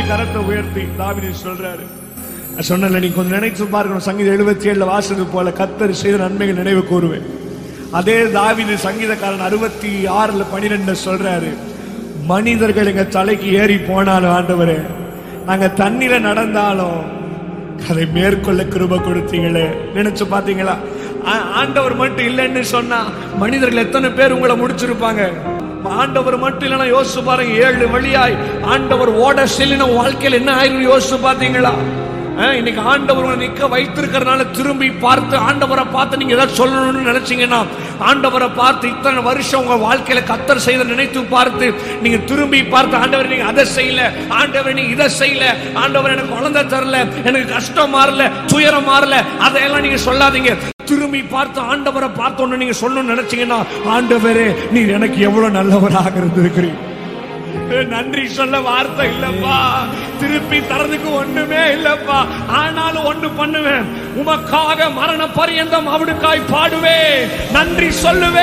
கரத்தை உயர்த்தி தாவிதி சொல்றாரு நான் சொன்னல நீ கொஞ்சம் நினைச்சு பார்க்கணும் சங்கீதம் எழுபத்தி ஏழுல வாசது போல கத்தர் செய்த நன்மைகள் நினைவு கூறுவேன் அதே தாவிது சங்கீதக்காரன் அறுபத்தி ஆறுல பனிரெண்டு சொல்றாரு மனிதர்கள் எங்க தலைக்கு ஏறி போனாலும் ஆண்டவரே நாங்க தண்ணில நடந்தாலும் அதை மேற்கொள்ள கிருப கொடுத்தீங்களே நினைச்சு பாத்தீங்களா ஆ- ஆண்டவர் மட்டும் இல்லைன்னு சொன்னா மனிதர்கள் எத்தனை பேர் உங்களை முடிச்சிருப்பாங்க ஆண்டவர் மட்டும் இல்லைன்னா யோசிச்சு பாருங்க ஏழு வழியாய் ஆண்டவர் ஓட செல்லின வாழ்க்கையில் என்ன ஆயிரும் யோசிச்சு பாத்தீங்களா ஆ, இன்னைக்கு ஆண்டவர் உங்களை நிக்க வைத்திருக்கிறதுனால திரும்பி பார்த்து ஆண்டவரை பார்த்து நீங்க ஏதாவது சொல்லணும்னு நினைச்சீங்கன்னா ஆண்டவரை பார்த்து இத்தனை வருஷம் உங்க வாழ்க்கையில கத்தர் செய்த நினைத்து பார்த்து நீங்க திரும்பி பார்த்து ஆண்டவர் நீங்க அதை செய்யல ஆண்டவர் நீங்க இதை செய்யல ஆண்டவர் எனக்கு குழந்தை தரல எனக்கு கஷ்டம் மாறல துயரம் மாறல அதையெல்லாம் நீங்க சொல்லாதீங்க திரும்பி பார்த்து ஆண்டவரை பார்த்த உடனே நீங்க சொல்லணும்னு நினைச்சீங்கன்னா ஆண்டவரே நீர் எனக்கு எவ்வளவு நல்லவராக இருந்திருக்கிறீர் நன்றி சொல்ல வார்த்தை இல்லப்பா திருப்பி தரதுக்கு ஒண்ணுமே இல்லப்பா ஆனாலும் ஒண்ணு பண்ணுவேன் உமக்காக மரண பரியந்தம் அவனுக்காய் பாடுவேன் நன்றி சொல்லுவேன்